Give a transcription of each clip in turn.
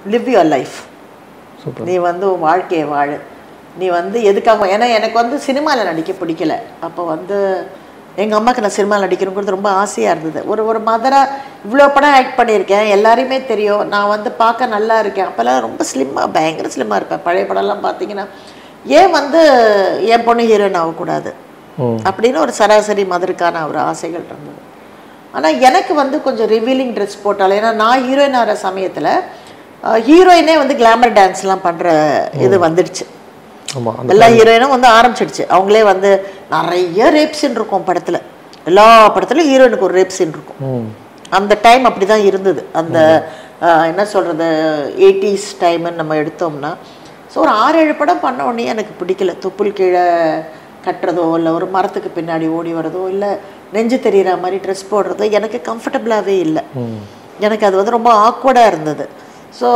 live your life super நீ வந்து உன் வாழ்க்கையை வாழு நீ வந்து எதுக்காக ஏன்னா எனக்கு வந்து சினிமாவில் நடிக்க பிடிக்கல அப்போ வந்து எங்கள் அம்மாவுக்கு நான் சினிமாவில் நடிக்கணுங்கிறது ரொம்ப ஆசையாக இருந்தது ஒரு ஒரு மதராக இவ்வளோ படம் ஆக்ட் பண்ணியிருக்கேன் எல்லாரையுமே தெரியும் நான் வந்து பார்க்க நல்லா இருக்கேன் அப்போல்லாம் ரொம்ப ஸ்லிம்மாக பயங்கர ஸ்லிம்மாக இருப்பேன் பழைய படம்லாம் பார்த்தீங்கன்னா ஏன் வந்து என் பொண்ணு ஹீரோயின் ஆகக்கூடாது ம் அப்படின்னு ஒரு சராசரி மதருக்கான ஒரு ஆசைகள் இருந்தது ஆனால் எனக்கு வந்து கொஞ்சம் ரிவீலிங் ட்ரெஸ் போட்டாலும் ஏன்னா நான் ஹீரோயின் ஆகிற சமயத்தில் ஹீரோயினே வந்து கிளாமர் டான்ஸ்லாம் பண்ணுற இது வந்துடுச்சு ஆமாம் அந்த எல்லா ஹீரோயினும் வந்து ஆரம்பிச்சிடுச்சு அவங்களே வந்து நிறைய ரேப் சீன் இருக்கும் படத்தில் எல்லா படத்துலையும் ஹீரோயினுக்கு ஒரு ரேப் சீன் இருக்கும் ம் அந்த டைம் அப்படி தான் இருந்தது அந்த அஹ், என்ன சொல்கிறது எயிட்டிஸ் டைம்னு நம்ம எடுத்தோம்னா ஸோ ஒரு ஆறு ஏழு படம் பண்ண உடனே எனக்கு பிடிக்கல தொப்புள் கீழே கட்டுறதோ இல்லை ஒரு மரத்துக்கு பின்னாடி ஓடி வரதோ இல்லை நெஞ்சு தெரிகிற மாதிரி ட்ரெஸ் போடுறதோ எனக்கு கம்ஃபர்டபுளாகவே இல்லை ம் எனக்கு அது வந்து ரொம்ப ஆக்வர்டாக இருந்தது ஸோ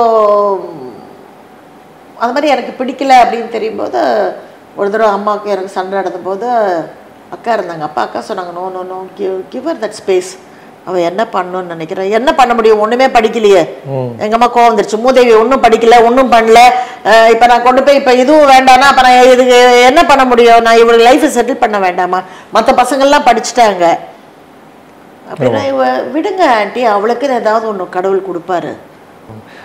அது மாதிரி எனக்கு பிடிக்கல அப்படின்னு தெரியும் போது ஒரு தடவை அம்மாவுக்கு எனக்கு சண்டை நடந்தபோது அக்கா இருந்தாங்க அப்பா அக்கா சொன்னாங்க no no no give give her that space அவள் என்ன பண்ணணும்னு நினைக்கிறேன் என்ன பண்ண முடியும் ஒன்றுமே படிக்கலையே ம் எங்க அம்மா கோவம் வந்துருச்சு மூதேவி ஒன்றும் படிக்கல ஒன்றும் பண்ணல அஹ் இப்ப நான் கொண்டு போய் இப்ப இதுவும் வேண்டாம்னா அப்ப நான் இதுக்கு என்ன பண்ண முடியும் நான் இவரு லைஃப்பை செட்டில் பண்ண வேண்டாமா மற்ற பசங்கள்லாம் படிச்சுட்டாங்க அப்படின்னா இவ விடுங்க ஆண்டி அவளுக்குன்னு ஏதாவது ஒன்று கடவுள் கொடுப்பாரு